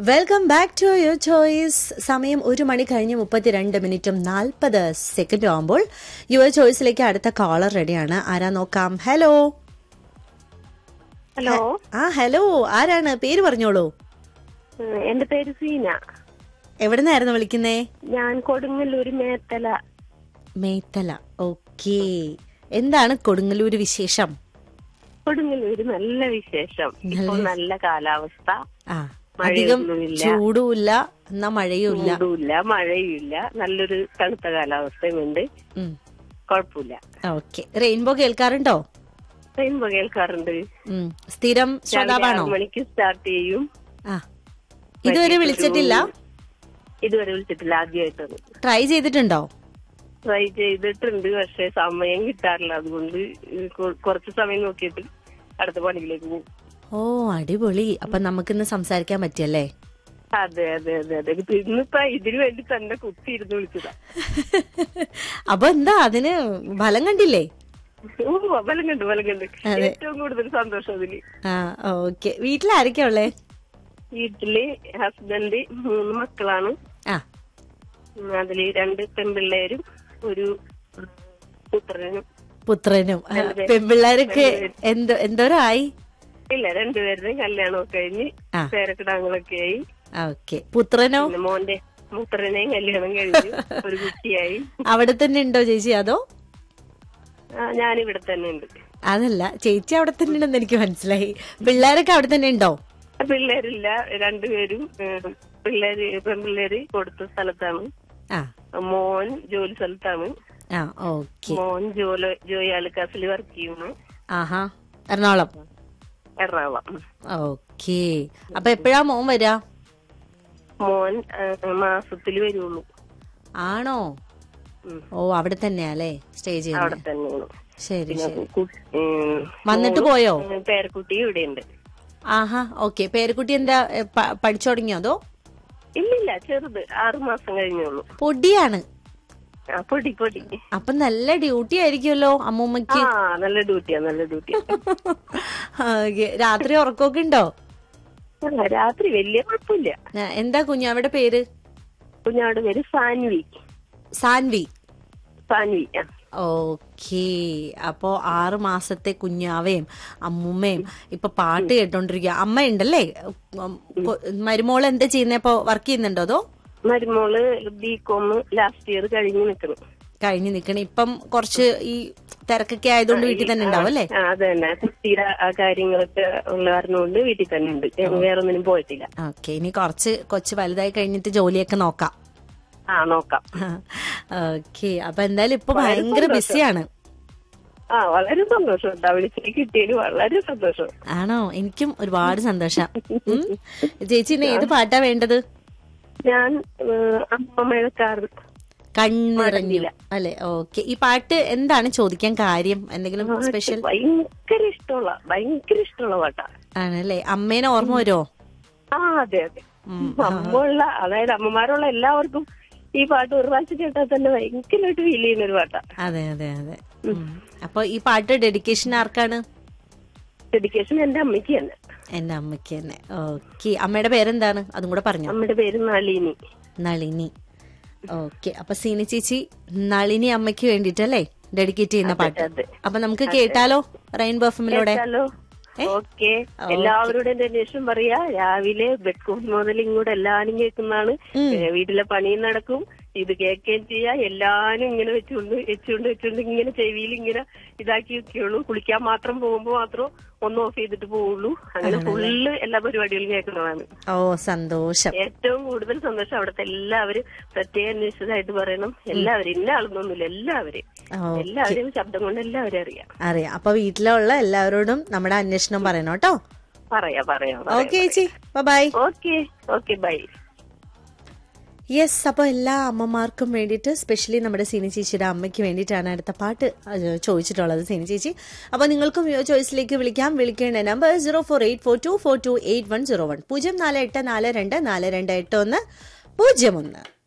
Welcome back to your choice സമയം ഒരു മണി കഴിഞ്ഞ് മുപ്പത്തിരണ്ട് മിനിറ്റും നാൽപ്പത് സെക്കൻഡും ആകുമ്പോൾ യുവർ ചോയ്സിലേക്ക് അടുത്ത കോളർ റെഡിയാണ് ആരാ നോക്കാം ഹലോ ഹലോ ആ ഹലോ ആരാണ് പേര് പറഞ്ഞോളൂ ഉം, എന്റെ പേര് സീന എവിടുന്നായിരുന്നു വിളിക്കുന്നേ ഞാൻ കൊടുങ്ങല്ലൂർ മേത്തല മേത്തല ഓക്കേ എന്താണ് കൊടുങ്ങല്ലൂര് വിശേഷം കൊടുങ്ങല്ലൂര് നല്ല വിശേഷം ഇപ്പോൾ നല്ല കാലാവസ്ഥ ആ അധികം മഴയൊന്നുമില്ല. ചൂടുമില്ല എന്നാ മഴയുമില്ല ചൂടുമില്ല മഴയുമില്ല നല്ലൊരു തണുത്ത കാലാവസ്ഥയുമുണ്ട് കുഴപ്പമില്ല ഓക്കെ റെയിൻബോ കേൾക്കാറുണ്ടോ റെയിൻബോ കേൾക്കാറുണ്ട് ഉം. സ്ഥിരം രാവിലെ ശ്രോതാവാണോ ആറ് മണിക്ക് സ്റ്റാർട്ട് ചെയ്യും ആ ഇതുവരെ വിളിച്ചിട്ടില്ല ഇതുവരെ വിളിച്ചിട്ടില്ല ആദ്യമായിട്ടാണ് ട്രൈ ചെയ്തിട്ടുണ്ടോ ട്രൈ ചെയ്തിട്ടുണ്ട് പക്ഷെ സമയം കിട്ടാറില്ല അതുകൊണ്ട് കൊ- കുറച്ച് സമയം നോക്കിയിട്ട് അടുത്ത പണിയിലേക്ക് പോകും ഓ അടിപൊളി അപ്പൊ നമുക്കിന്ന് സംസാരിക്കാൻ പറ്റിയല്ലേ അതെ അതെ അതെ അതെ ഇത് ഇന്നിപ്പോ ഇതിനു വേണ്ടി തന്നെ കുത്തിയിരുന്ന് വിളിച്ചതാ അപ്പൊ എന്താ അതിന് ഫലം കണ്ടില്ലേ ഓ ബലം കണ്ടു ബലം കണ്ടു അതെ. ഏറ്റവും കൂടുതൽ സന്തോഷം അതില് ആ ഓക്കെ വീട്ടിലാരൊക്കെയാ ഉള്ളേ വീട്ടില് ഹസ്ബൻഡ് മൂന്ന് മക്കളാണ് ആ ഉം, അതില് രണ്ട് പെൺപിള്ളേരും ഒരു ഉം, പുത്രനും പുത്രനും ആ, രണ്ടുപേര്. പെൺപിള്ളേരൊക്കെ എന്തോ എന്തോരായി ഇല്ല രണ്ടുപേരുടെയും കല്യാണമൊക്കെ കഴിഞ്ഞ് ആ. പേരക്കിടാങ്ങളൊക്കെ ആയി ഓക്കെ പുത്രനോ പിന്നെ മോന്റെ പുത്രനെയും കല്യാണം കഴിഞ്ഞു ഒരു കുട്ടിയായി അവിടെ തന്നെ ഉണ്ടോ ചേച്ചി അതോ ആ, ഞാനിവിടെ തന്നെ ഉണ്ട് അതല്ല ചേച്ചി അവിടെ തന്നെ ഉണ്ടെന്ന് എനിക്ക് മനസ്സിലായി പിള്ളേരൊക്കെ അവിടെ തന്നെ ഉണ്ടോ പിള്ളേരില്ല രണ്ടുപേരും ഏഹ്, പിള്ളേര് പെൺപിള്ളേര് കൊടുത്ത സ്ഥലത്താണ് ആ മോൻ ജോലി സ്ഥലത്താണ് ആ ഓക്കെ മോൻ ജോലി ജോയി ആലുക്കാസിൽ വർക്ക് ചെയ്യുന്നു ആഹാ എറണാകുളം എറണാകുളം ഓക്കെ അപ്പൊ എപ്പോഴാ മോൻ വരാ മോൻ മാസത്തിൽ വരുള്ളൂ ആണോ ഉം. ഓ അവിടെ തന്നെയാ അല്ലേ സ്റ്റേ അവിടെ ചെയ്യുന്നത് തന്നെയാണ് ശരി പിന്നെ ശരി കു- ഉം, വന്നിട്ട് മോളും, പോയോ ഉം, പേരക്കുട്ടി ഇവിടെയുണ്ട് ആഹാ ഓക്കെ പേരക്കുട്ടി എന്താ എ, പ- പഠിച്ചു തുടങ്ങിയോ അതോ ഇല്ലില്ല ചെറുത് ആറു മാസം കഴിഞ്ഞുള്ളൂ പൊടിയാണ് ആ പൊടി പൊടി അപ്പൊ നല്ല ഡ്യൂട്ടി ആയിരിക്കുമല്ലോ ആ അമ്മൂമ്മക്ക് നല്ല ഡ്യൂട്ടിയാ നല്ല ഡ്യൂട്ടിയാ ഓക്കെ രാത്രി ഉറക്കമൊക്കെ ഉണ്ടോ ആ, രാത്രി വലിയ കുഴപ്പമില്ല ആ, എന്താ കുഞ്ഞാവിടെ പേര് കുഞ്ഞാട് പേര് സാൻവി സാൻവി സാൻവി ആ ഓക്കേ അപ്പോ ആറ് മാസത്തെ കുഞ്ഞാവയും അമ്മൂമ്മയും ഇപ്പൊ പാട്ട് കേട്ടോണ്ടിരിക്കുക അമ്മ ഉണ്ടല്ലേ ഉം, കൊ- മരുമോള് എന്താ ചെയ്യുന്നേ ഇപ്പൊ വർക്ക് ചെയ്യുന്നുണ്ടോ അതോ മരുമോള് ബി കോം ലാസ്റ്റ് ഇയർ കഴിഞ്ഞ് നിൽക്കണം കഴിഞ്ഞു നിക്കണ ഇപ്പം കുറച്ച് ഈ തിരക്കൊക്കെ ആയതുകൊണ്ട് വീട്ടിൽ തന്നെ ഉണ്ടാവും അല്ലേ ആ അത് തന്നെ കുട്ടിയുടെ ആ കാര്യങ്ങളൊക്കെ ഉള്ള കാരണം കൊണ്ട് വീട്ടിൽ തന്നെ ഉണ്ട് വേറെ ഒന്നിനും പോയിട്ടില്ല ഓക്കെ ഇനി കുറച്ച് കൊച്ചു വലുതായി കഴിഞ്ഞിട്ട് ജോലിയൊക്കെ നോക്കാം ആ നോക്കാം ഓക്കെ അപ്പൊ എന്തായാലും ഇപ്പൊ ഭയങ്കര ബിസിയാണ് ആ വളരെ സന്തോഷം ഉണ്ടാ വിളിച്ചിട്ട് കിട്ടിയതിന് വളരെ സന്തോഷം ആണോ എനിക്കും ഒരുപാട് സന്തോഷം ഉം. ചേച്ചി ഇന്ന് ഏത് പാട്ടാ വേണ്ടത് ഞാൻ ഏഹ്, അമ്മ മഴക്കാർ കണ്ണിറഞ്ഞു അല്ലെ ഓക്കെ ഈ പാട്ട് എന്താണ് ചോദിക്കാൻ കാര്യം എന്തെങ്കിലും സ്പെഷ്യൽ ഭയങ്കര ഇഷ്ടമുള്ള ഭയങ്കര ഇഷ്ടമുള്ള പാട്ടാ ആണല്ലേ അമ്മേനെ ഓർമ്മ വരുമോ ആ അതെ അതെ അമ്മുള്ള അതായത് അമ്മമാരുള്ള എല്ലാവർക്കും ഈ പാട്ട് ഒരു പ്രാവശ്യം കേട്ടാൽ തന്നെ ഭയങ്കരമായിട്ട് ഫീൽ ചെയ്യുന്ന ഒരു പാട്ടാ അതെ അതെ അതെ ഉം. അപ്പൊ ഈ പാട്ട് ഡെഡിക്കേഷൻ ആർക്കാണ് ഡെഡിക്കേഷൻ എന്റെ അമ്മയ്ക്ക് തന്നെ എന്റെ അമ്മയ്ക്ക് തന്നെ ഓക്കെ അമ്മയുടെ പേരെന്താണ് അതും കൂടെ പറഞ്ഞു അമ്മയുടെ പേര് നളിനി നളിനി ഓക്കെ അപ്പൊ സീനി ചേച്ചി നളിനി അമ്മയ്ക്ക് വേണ്ടിട്ടല്ലേ ഡെഡിക്കേറ്റ് ചെയ്യുന്ന പാട്ട് അതെ. അപ്പൊ നമുക്ക് കേട്ടാലോ റെയിൻബോ എഫിലൂടെ ഹലോ ഓക്കെ എല്ലാവരുടെയും അന്വേഷണം പറയാ രാവിലെ ബെഡ്കോം മുതൽ ഇങ്ങോട്ട് എല്ലാരും കേൾക്കുന്നതാണ് ഏ, വീട്ടിലെ പണിയും നടക്കും ഇത് കേൾക്കുകയും ചെയ്യാ എല്ലാരും ഇങ്ങനെ വെച്ചുകൊണ്ട് വെച്ചുകൊണ്ട് വെച്ചുകൊണ്ട് ഇങ്ങനെ ചെവിയിൽ ഇങ്ങനെ ഇതാക്കി വെക്കുള്ളൂ കുളിക്കാൻ മാത്രം പോകുമ്പോ മാത്രം ഒന്ന് ഓഫ് ചെയ്തിട്ട് പോവുള്ളൂ അങ്ങനെ ഫുള്ള് എല്ലാ പരിപാടികളും കേൾക്കുന്നതാണ് ഓ സന്തോഷം ഏറ്റവും കൂടുതൽ സന്തോഷം അവിടുത്തെ എല്ലാവരും പ്രത്യേക അന്വേഷിച്ചതായിട്ട് പറയണം എല്ലാവരും ഇന്ന ആളൊന്നുമില്ല എല്ലാവരും ഓ എല്ലാവരും ശബ്ദം കൊണ്ട് എല്ലാവരും അറിയാം അറിയാം അപ്പൊ വീട്ടിലുള്ള എല്ലാവരോടും നമ്മുടെ അന്വേഷണം പറയണം കേട്ടോ പറയാ പറയാം ഓക്കെ ചേച്ചി bye okay okay bye yes അപ്പോൾ എല്ലാ അമ്മമാർക്കും വേണ്ടിയിട്ട് സ്പെഷ്യലി നമ്മുടെ സിനി ചേച്ചിയുടെ അമ്മയ്ക്ക് വേണ്ടിയിട്ടാണ് അടുത്ത പാട്ട് അത് ചോദിച്ചിട്ടുള്ളത് സിനി ചേച്ചി അപ്പോൾ നിങ്ങൾക്കും യോ ചോയ്സിലേക്ക് വിളിക്കാം വിളിക്കേണ്ട number zero four eight four two four two eight one zero one പൂജ്യം നാല് എട്ട് നാല് രണ്ട് നാല് രണ്ട് എട്ട് ഒന്ന് പൂജ്യം ഒന്ന്